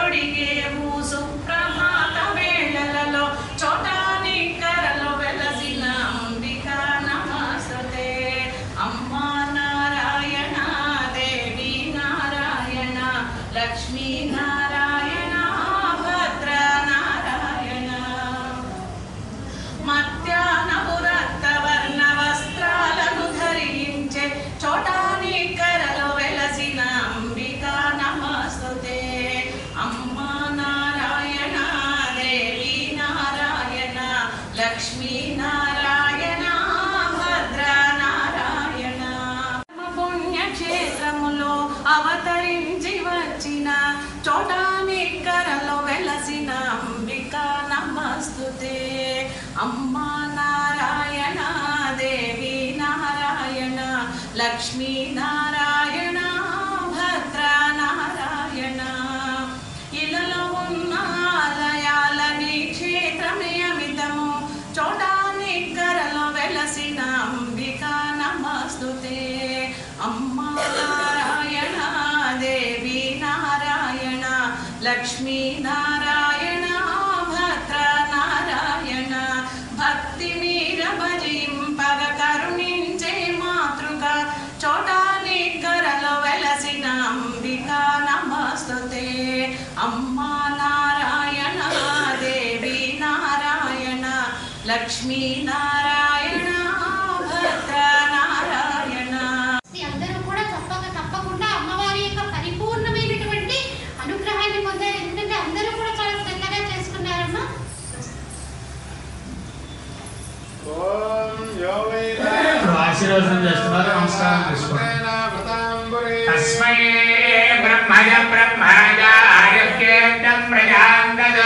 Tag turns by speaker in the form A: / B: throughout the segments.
A: తొడిగేవు సుప్రభాత వేళలలో చోటాని కరలో వెలసిన అంబిక నమస్తే అమ్మా నారాయణ దేవి నారాయణ లక్ష్మీ నారాయణ భద్ర నారాయణ మధ్యాహ్నపు రక్తవర్ణ వస్త్రాలను ధరించే చోటాని కరలో వెలసిన అంబిక నమస్తుతే అమ్మా నారాయణ దేవి నారాయణ లక్ష్మీ నారాయణ భద్ర నారాయణ పుణ్యక్షేత్రములో అవతరించి వచ్చిన చోటాని కరలో వెలసిన అంబిక నమస్తుతే అమ్మా నారాయణ దేవి నారాయణ లక్ష్మీ నారాయణ భద్ర నారాయణ ఇలలో ఉన్న ఆలయాలని క్షేత్రమే అమితము చోటాని కరలో వెలసిన అంబిక నమస్తుతే అమ్మా నారాయణ దేవి నారాయణ లక్ష్మీ నారాయణ భద్ర నారాయణ భక్తి మీర భజింపగ కరుణించే మాతృక చోటాని కరలో వెలసిన అంబిక నమస్తుతే అమ్మా నారాయణ దేవి నారాయణ లక్ష్మీ నారాయణ భద్ర నారాయణ
B: ఈ అందరూ కూడా తప్పక తప్పకుండా అమ్మవారి యొక్క పరిపూర్ణమైనటువంటి అనుగ్రహాన్ని పొందారు ఎందుకంటే అందరూ కూడా చాలా శ్రద్ధగా చేసుకున్నారమ్మా
C: ఓం యో వై
D: ఇప్పుడు ఆశీర్వచనం చేస్తున్నారు నమస్కారం చేసుకోండి తస్మై బ్రహ్మజ బ్రహ్మజ ఆరోగ్యేంద్రం ప్రజాంగద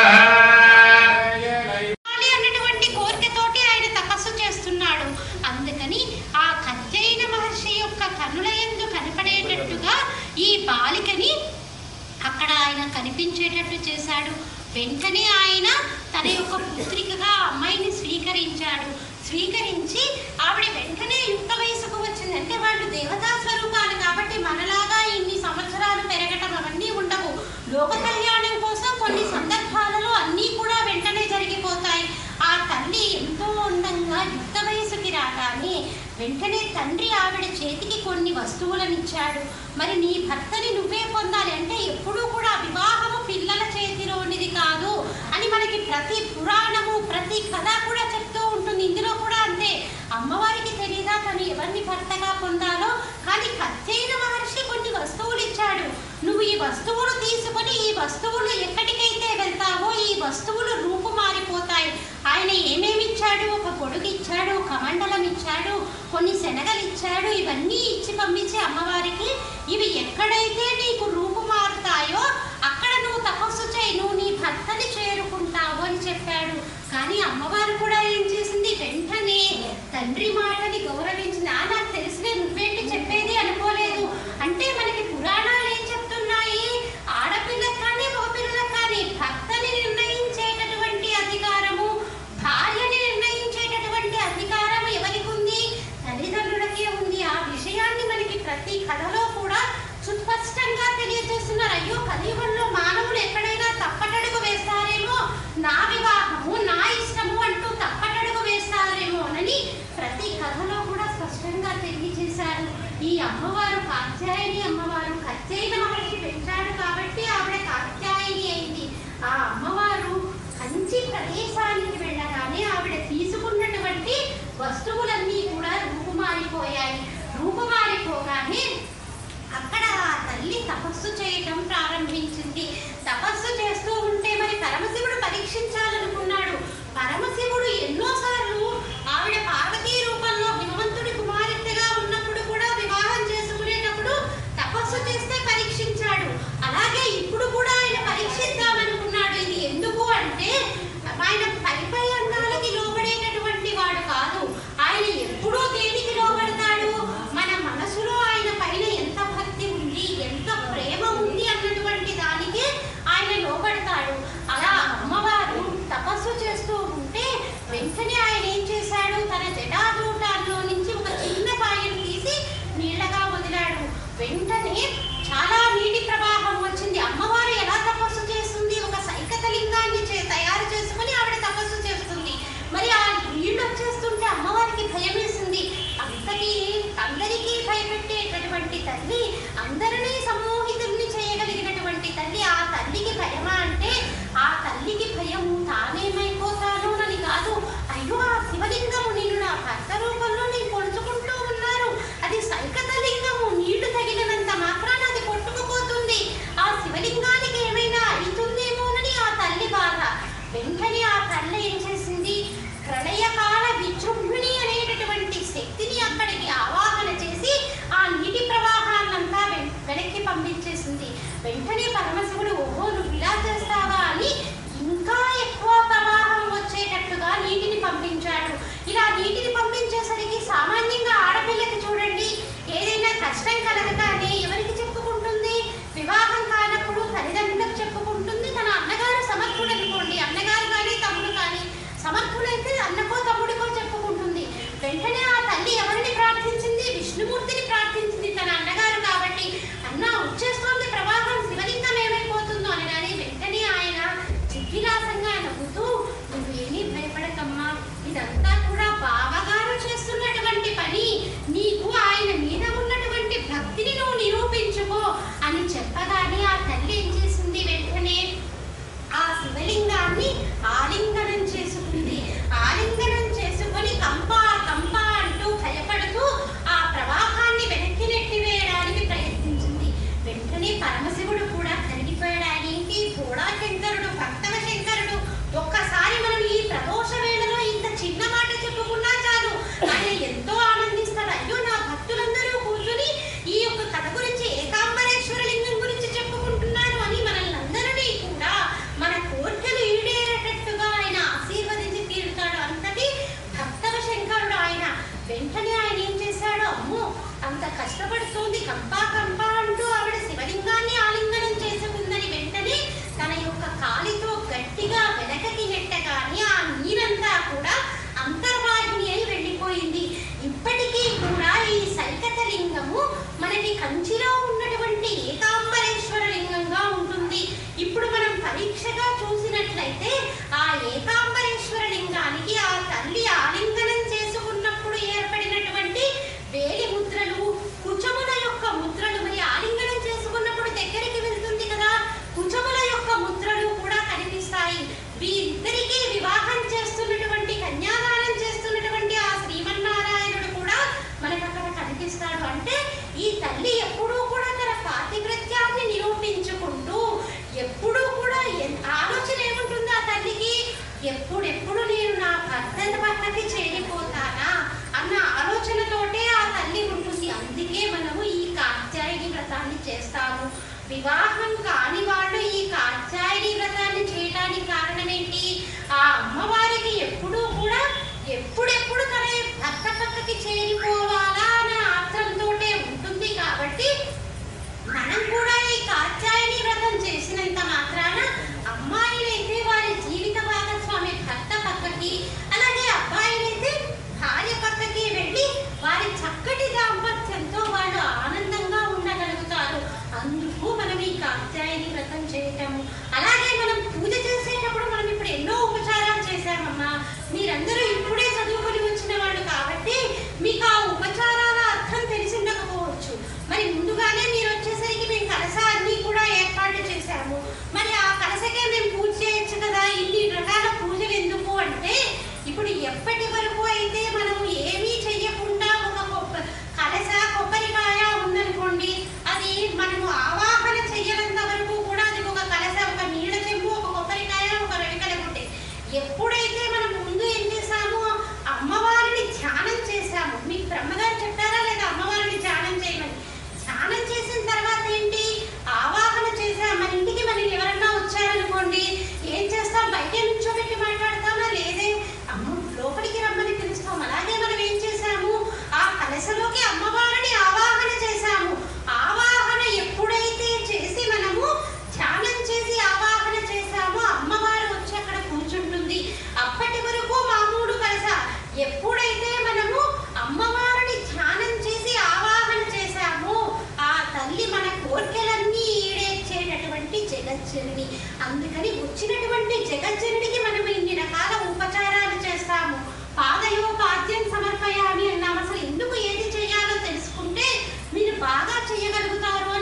B: కావాలి అన్నటువంటి కోరికతోటి ఆయన తపస్సు చేస్తున్నాడు అందుకని ఆ కత్యైన మహర్షి యొక్క కనుల యందు కనపడేటట్టుగా ఈ బాలికని అక్కడ ఆయన కనిపించేటట్టు చేశాడు వెంటనే ఆయన తన యొక్క పుత్రికగా ఆ అమ్మాయిని స్వీకరించాడు స్వీకరించి ఆవిడ వెంటనే యుక్త వయసుకు వచ్చింది అంటే వాళ్ళు దేవతా స్వరూపాలు కాబట్టి మనలాగా ఇన్ని సంవత్సరాలు పెరగటం అవన్నీ ఉండవు లోక కళ్యాణం కోసం కొన్ని సందర్భాలలో అన్నీ కూడా వెంటనే జరిగిపోతాయి ఆ తల్లి ఎంతో అందంగా యుక్త వయసుకి రాగానే వెంటనే తండ్రి ఆవిడ చేతికి కొన్ని వస్తువులను ఇచ్చాడు మరి నీ భర్తని నువ్వే పొందాలి అంటే ఎప్పుడూ కూడా వివాహము పిల్లల చేతిలోనిది కాదు అని మనకి ప్రతి పురాణము ప్రతి కథ కూడా చెప్తూ ఉంటుంది ఇందులో కూడా అంతే అమ్మవారికి తెలియదా తను ఎవరిని భర్తగా పొందాలో కానీ కచ్చైన మహర్షి కొన్ని వస్తువులు ఇచ్చాడు నువ్వు ఈ వస్తువులు తీసుకొని ఈ వస్తువులు ఎక్కడికైతే వెళ్తావో ఈ వస్తువులు రూపు మారిపోతాయి ఆయన ఏమేమి ఇచ్చాడు ఒక గొడుగు ఇచ్చాడు కమండలం ఇచ్చాడు కొన్ని శనగలు ఇచ్చాడు ఇవన్నీ ఇచ్చి పంపించి అమ్మవారికి ఇవి ఎక్కడైతే నీకు రూపు మారుతాయో అక్కడ నువ్వు తపస్సు చేయి నువ్వు నీ భర్తని చేరుకుంటావు అని చెప్పాడు కానీ అమ్మవారు కూడా ఏం చేసింది వెంటనే తండ్రి మాటని గౌరవించింది "ఆ, నాకు తెలిసినే నువ్వేంటి చెప్పేది అనుకోలేదు అంటే మనకి పురాణాలు ఏం చెప్తున్నాయి ఆడపిల్లకు కానీ మగపిల్లలకు కానీ భర్తని నిర్ణయించేటటువంటి అధికారము భార్యని నిర్ణయించేటటువంటి అధికారం ఎవరికి ఉంది తల్లిదండ్రులకే ఉంది ఆ విషయాన్ని మనకి ప్రతి కథలో కూడా సుస్పష్టంగా తెలియజేస్తున్నారు అందరినీ సమ్మోహితుల్ని చేయగలిగినటువంటి తల్లి ఆ తల్లికి భయమా అంటే ఆ తల్లికి భయము తానేమైపోతానోనని కాదు అయ్యో ఆ శివలింగము నిన్ను నా భర్త రూపంలో నేను పొడుచుకుంటూ ఉన్నారు అది సైకత లింగము నీళ్లు తగిలినంత మాత్రాన అది కొట్టుకుపోతుంది ఆ శివలింగానికి ఏమైనా అవుతుందేమోనని ఆ తల్లి బాధ వెంటనే ఆ తల్లి ఏం చేసింది ప్రళయకాల విజృంభిణి అనేటటువంటి శక్తిని అక్కడికి ఆవాహన చేసి ఆ నీటి ప్రవాహాన్నంతా వెన్- వెనక్కి పంపించేసింది వెంటనే పరమశివుడు ఓహో నువ్వు ఇలా చేస్తావా అని ఇంకా ఎక్కువ ప్రవాహం వచ్చేటట్టుగా నీటిని పంపించాడు ఇలా నీటిని పంపించేసరికి సామాన్యంగా ఆడపిల్లకి చూడండి ఏదైనా కష్టం కలగగానే ఎవరికి చెప్పుకుంటుంది వివాహం కానప్పుడు తల్లిదండ్రులకు చెప్పుకుంటుంది తన అన్నగారు సమర్థుడు అనుకోండి అన్నగారు కానీ తమ్ముడు కానీ సమర్థుడైతే అన్నకో తమ్ముడికో చెప్పుకుంటుంది వెంటనే ఆ తల్లి ఎవరిని ప్రార్థించింది విష్ణుమూర్తిని ప్రార్థించింది తన అన్నగారు కాబట్టి అన్న వచ్చేస్తోంది ప్రవాహం శివలింగం ఏమైపోతుందో అని కానీ వెంటనే ఆయన చిద్విలాసంగా నవ్వుతూ నువ్వేమీ భయపడకమ్మా ఇదంతా కూడా బావగారు చేస్తున్నటువంటి పని నీకు ఆయన మీద ఉన్నటువంటి భక్తిని నువ్వు నిరూపించుకో అని చెప్పగానే ఆ తల్లి ఏం చేసింది వెంటనే ఆ శివలింగాన్ని ఆలింగనం చేసుకుంది ఆలింగనం చేసుకొని కంప కంప అంటూ భయపడుతూ ఆ ప్రవాహాన్ని వెనక్కి నెట్టివేయడానికి ప్రయత్నించింది వెంటనే పరమశివుడు కూడా కరిగిపోయాడు ఆయన ఏంటి కూడా శంకరుడు భక్తవ శంకరుడు ఒక్కసారి మనం ఈ ప్రదోష వేళలో ఇంత చిన్న మాట చెప్పుకున్నా చాలు ఆయన ఎంతో ఆనందిస్తాడు అయ్యో నా భక్తులందరూ కూర్చుని ఈ యొక్క కథ గురించి ఏకాంబరేశ్వర లింగం గురించి చెప్పుకుంటున్నాడు అని మనల్ని అందరినీ కూడా మన కోరికలు ఈడేరేటట్టుగా ఆయన ఆశీర్వదించి తీరుతాడు అంతటి భక్తవ శంకరుడు ఆయన వెంటనే ఆయన ఏం చేశాడు అమ్మో అంత కష్టపడుతోంది కంపా కంపా అంటూ ఆవిడ శివలింగాన్ని ఆలింగనం చేసుకుందని వెంటనే తన యొక్క కాలితో గట్టిగా వెనకకి నెట్టగానే ఆ నీరంతా కూడా అంతర్వాహిని అయి వెళ్ళిపోయింది ఇప్పటికీ కూడా ఈ సైకత లింగము మనకి కంచిలో ఉన్నటువంటి ఏకాంబరేశ్వర లింగంగా ఉంటుంది ఇప్పుడు మనం పరీక్షగా చూసినట్లయితే ఆ ఏకాంబరేశ్వర లింగానికి ఆ తల్లి ఆలింగనం చేసుకున్నప్పుడు ఏర్పడినటువంటి వేలి ముద్రలు కుచముల యొక్క ముద్రలు మరి ఆలింగనం చేసుకున్నప్పుడు దగ్గరికి వెళ్తుంది కదా కుచముల యొక్క ముద్రలు కూడా కనిపిస్తాయి వీరిద్దరికీ వివాహం చేస్తున్నటువంటి కన్యాదానం చేస్తున్నటువంటి ఆ శ్రీమన్నారాయణుడు కూడా మనకు అక్కడ కనిపిస్తాడు అంటే ఈ తల్లి ఎప్పుడూ కూడా తన పాతివ్రత్యాన్ని నిరూపించుకుంటూ ఎప్పుడూ కూడా ఎన్- ఆలోచన ఏముంటుంది ఆ తల్లికి ఎప్పుడెప్పుడు నేను నా భర్త పక్కకి చేరిపోతానా అన్న ఆలోచనతోటే ఆ తల్లి ఉంటుంది అందుకే మనము ఈ కాత్యాయని వ్రతాన్ని చేస్తాము వివాహం కాని వాళ్ళు ఈ కాత్యాయని వ్రతాన్ని చేయడానికి కారణం ఏంటి ఆ అమ్మవారికి ఎప్పుడూ కూడా ఎప్పుడెప్పుడు తన భర్త పక్కకి చేరిపోవాలా అనే ఆత్రంతోటే ఉంటుంది కాబట్టి మనం కూడా ఈ కాత్యాయని వ్రతం చేసినంత మాత్రాన అమ్మాయిలైతే వారి జీవిత భాగస్వామి భర్త పక్కకి అలాగే అబ్బాయిలైతే భార్య పక్కకి వెళ్ళి వారి చక్కటి దాంపత్యంతో వాళ్ళు ఆనందంగా ఉండగలుగుతారు అందుకు మనం ఈ కాత్యాయని వ్రతం చేయటము అలాగే మనం పూజ చేసేటప్పుడు మనం ఇప్పుడు ఎన్నో ఉపచారాలు చేశామమ్మా మీరందరూ ఇప్పుడే చదువుకొని వచ్చిన వాళ్ళు కాబట్టి మీకు ఆ ఉపచారాల అర్థం తెలిసి ఉండకపోవచ్చు మరి ముందుగానే మీరు వచ్చేసరికి మేము కలశాన్ని కూడా ఏర్పాటు చేశాము మరి ఆ కలశకే మేము పూజ చేయొచ్చు కదా ఇన్ని రకాల పూజలు ఎందుకు అంటే ఇప్పుడు ఎప్పటి వరకు అయితే మనం ఏమీ చెయ్యకుండా ఒక కొబ్బ- కలశ కొబ్బరికాయ ఉందనుకోండి అది మనము ఆవాహన చెయ్యనంత వరకు కూడా అది ఒక కలశ ఒక నీళ్ళ చెంబు ఒక కొబ్బరికాయ ఒక రెడికల గుడ్డే ఎప్పుడైతే మనం ముందు ఏం చేసామో అమ్మవారిని ధ్యానం చేశాము మీకు బ్రహ్మగారు చెప్పారా లేదా అమ్మవారిని ధ్యానం చేయమని ధ్యానం చేసిన తర్వాత ఏంటి ఆవాహన చేసాం మన ఇంటికి మన ఎవరన్నా వచ్చారనుకోండి ఏం చేస్తాం బయట నుంచోబెట్టి మాట్లాడతామా లేదే అమ్మ లోపలికి రమ్మని పిలుస్తాం అలాగే మనం ఏం చేశాము ఆ కలశలోకి అమ్మవారిని ఆవాహన చేశాము ఆవాహన ఎప్పుడైతే చేసి మనము ధ్యానం చేసి ఆవాహన చేశామో అమ్మవారు వచ్చి అక్కడ కూర్చుంటుంది అప్పటి వరకు మామూలు కలశ ఎప్పుడైతే మనము అమ్మవారిని ధ్యానం చేసి ఆవాహన చేశామో ఆ తల్లి మన కోరికలన్నీ ఈడేర్చేటటువంటి జగజ్జనని అందుకని వచ్చినటువంటి జగజ్జననికి మనం ఇన్ని రకాల ఉపచారాలు చేస్తాము పాదయో పాద్యం సమర్పయామి అన్నాం అసలు ఎందుకు ఏది చేయాలో తెలుసుకుంటే మీరు బాగా చేయగలుగుతారు అని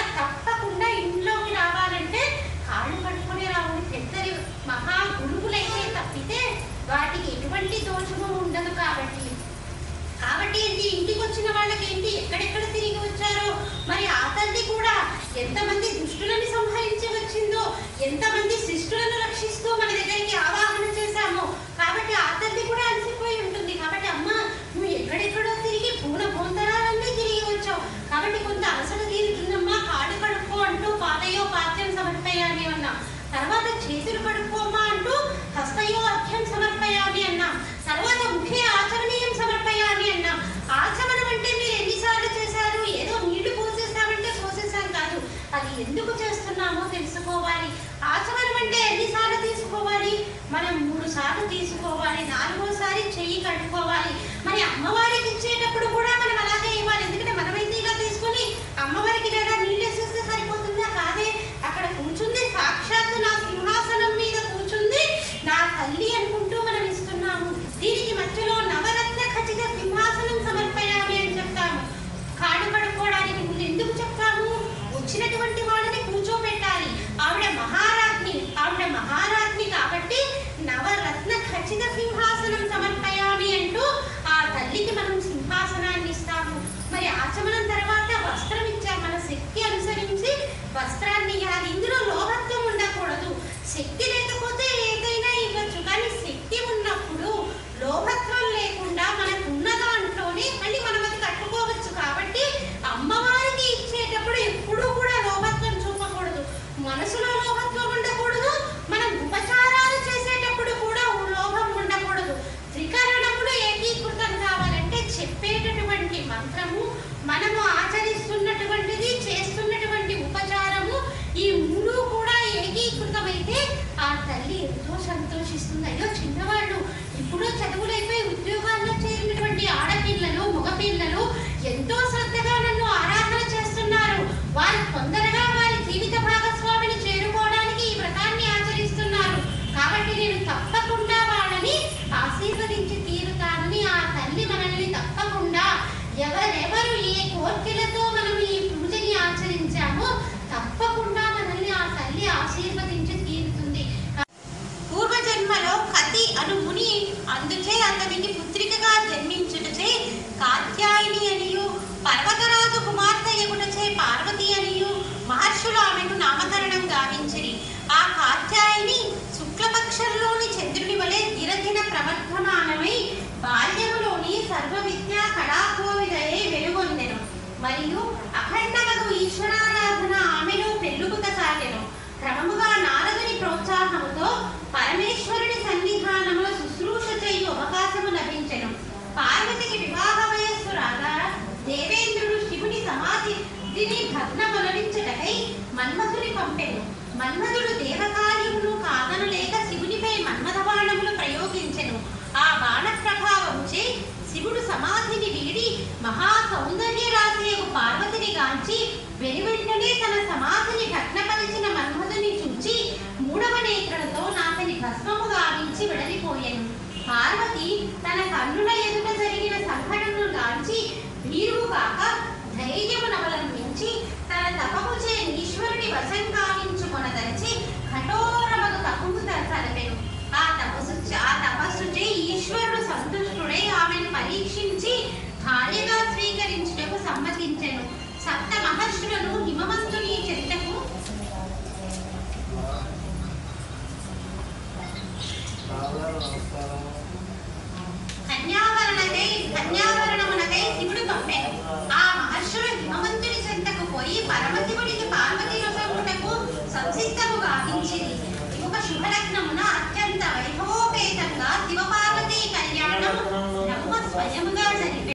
B: తప్పకుండా ఇంట్లోకి రావాలంటే కాళ్ళు కట్టుకుని రావాలి పెద్దరి మహా గురువులైతే తప్పితే వాటికి ఎటువంటి దోషము ఉండదు కాబట్టి కాబట్టి ఏంటి ఇంటికి వచ్చిన వాళ్ళకి ఏంటి ఎక్కడెక్కడ తిరిగి వచ్చారో మరి ఆ తల్లి కూడా ఎంతమంది దుష్టులని సంహరించి వచ్చిందో ఎంతమంది శిష్టులను రక్షిస్తూ మన దగ్గరికి ఆవాహన చేశామో కాబట్టి ఆ తల్లి కూడా అలసిపోయి ఉంటుంది కాబట్టి అమ్మ నువ్వు ఎక్కడెక్కడో తిరిగి పూల బోందరాలన్నీ తిరిగి వచ్చావు కాబట్టి కొంత అలసట తీరుతుందమ్మా కాడు కడుక్కో అంటూ పాదయో పాత్యం సమర్పయామి అన్నాం తర్వాత చేతులు కడుక్కోమా అంటూ హస్తయో అర్ఘ్యం సమర్పయామి అన్నాం తర్వాత ముఖే ఆచరణీయం సమర్పయామి అన్నాం ఆచమనం అంటే మీరు ఎన్నిసార్లు చేశారు ఏదో నీళ్లు పోసేసామంటే పోసేసాం కాదు అది ఎందుకు చేస్తున్నామో తెలుసుకోవాలి ఆచమనం అంటే ఎన్నిసార్లు తీసుకోవాలి మనం మూడు సార్లు తీసుకోవాలి నాలుగోసారి చెయ్యి కట్టుకోవాలి మరి అమ్మవారికి ఇచ్చేటప్పుడు కూడా మనం అలాగే ఇవ్వాలి ఎందుకంటే మనమైతే ఇలా తీసుకొని అమ్మవారికి లేదా నీళ్ళు వేసేస్తే సరిపోతుందా కాదే అక్కడ కూర్చుంది సాక్షాత్తు నా సింహాసనం మీద కూర్చుంది నా తల్లి అనుకుంటూ మనం ఇస్తున్నాము దీనికి మధ్యలో నవరత్న ఖచ్చిత సింహాసనం సమర్పయామి అని చెప్తాము కాడు కడుక్కోవడానికి ముందు ఎందుకు చెప్తాము వచ్చినటువంటి వాళ్ళని కూర్చోబెట్టాలి ఆవిడ మహారాజ్ని ఆవిడ మహారాజ్ని కాబట్టి నవరత్న ఖచ్చిత సింహాసనం సమర్పయామి అంటూ ఆ తల్లికి మనం సింహాసనాన్ని ఇస్తాము మరి ఆచమనం తర్వాత వస్త్రం ఇచ్చాం మన శక్తి అనుసరించి వస్త్రాన్ని ఇవ్వాలి ఇందులో లోభత్వం ఉండకూడదు శక్తి లేకపోతే ఏదైనా ఇవ్వచ్చు కానీ శక్తి ఉన్నప్పుడు లోభత్వం లేకుండా మనకు ఉన్న దాంట్లోనే మళ్ళీ మనం అది కట్టుకోవచ్చు కాబట్టి అమ్మవారికి ఇచ్చేటప్పుడు ఎప్పుడూ కూడా లోభత్వం చూపకూడదు మనసులో లోభత్వం ఉండకూడదు మనం ఉపచారాలు చేసేటప్పుడు కూడా లోభం ఉండకూడదు త్రికరణములు ఏకీకృతం కావాలంటే చెప్పేటటువంటి మంత్రము మనము ఆచరిస్తున్నటువంటిది చేస్తున్నటువంటి ఉపచారము ఈ మూడు కూడా ఏకీకృతమైతే ఆ తల్లి ఎంతో సంతోషిస్తుంది అయ్యో చిన్నవాళ్ళు ఇప్పుడు చదువులైపోయి ఉద్యోగాల్లో చేరినటువంటి ఆడపిల్లలు మగపిల్లలు ఎంతో శ్రద్ధగా నన్ను ఆరాధన చేస్తున్నారు వారు తొందరగా వారి జీవిత భాగస్వామిని చేరుకోవడానికి ఈ వ్రతాన్ని ఆచరిస్తున్నారు కాబట్టి నేను తప్పకుండా వాళ్ళని ఆశీర్వదించి తీరుతానని ఆ తల్లి మనల్ని తప్పకుండా ఎవరెవరు ఏ కోర్కెలతో మనం ఈ పూజని ఆచరించామో తప్పకుండా మనల్ని ఆ తల్లి ఆశీర్వదించి తీరుతుంది పూర్వజన్మలో కతి అను ముని అందుచే అతనికి పుత్రికగా జన్మించుటచే కాత్యాయని అనియు పర్వతరాజు కుమార్తె ఎగుటచే పార్వతి అనియు మహర్షులు ఆమెకు నామకరణం గావించిరి ఆ కాత్యాయని శుక్లపక్షంలోని చంద్రుని వలె దిరదిన ప్రవర్ధమానమై బాల్యములోని సర్వ విద్యా కళాకోవిదయే వెలుగొందెను మరియు అఖండమగు ఈశ్వరారాధన ఆమెను పెళ్ళుకుత సాగెను క్రమముగా నారదుని ప్రోత్సాహముతో పరమేశ్వరుని సన్నిధానములో శుశ్రూష చేయు అవకాశము లభించెను పార్వతికి వివాహ వయస్సు రాగా దేవేంద్రుడు శివుని సమాధి దిని భగ్నములరించటకై మన్మధుని పంపెను మన్మధుడు దేవకార్యమును కాదనలేక శివునిపై మన్మథ బాణములు ప్రయోగించెను ఆ బాణ ప్రభావముచే శివుడు సమాధిని వీడి మహా సౌందర్య రాశియకు పార్వతిని గాంచి వెనువెంటనే తన సమాధిని భగ్నపరిచిన మన్మధుని చూచి మూడవ నేత్రలతో నాతని భస్మము గావించి వెడలిపోయెను పార్వతి తన కన్నుల ఎదుట జరిగిన సంఘటనను గాంచి భీరువు కాక ధైర్యమునవలంబించి తన తపముచే ఈశ్వరుని వశం గావించుకొనదలిచి కఠోరమగు తపము తలపెను ఆ తపస్సు ఆ తపస్సుచే ఈశ్వరుడు సంతుష్టుడై ఆమెను పరీక్షించి భార్యగా స్వీకరించుటకు సమ్మతించెను సప్త మహర్షులను హిమవంతుని చెంతకు కన్యావరణకై కన్యావరణమునకై శివుడు పంపెను ఆ మహర్షులు హిమవంతుని చెంతకు పోయి పరమశివుడికి పార్వతీ రసముటకు సంసిద్ధము గావించింది ఒక శుభలగ్నమున అత్యంత వైభవోపేతంగా శివపార్వతీ కళ్యాణం బ్రహ్మ స్వయముగా జరిపే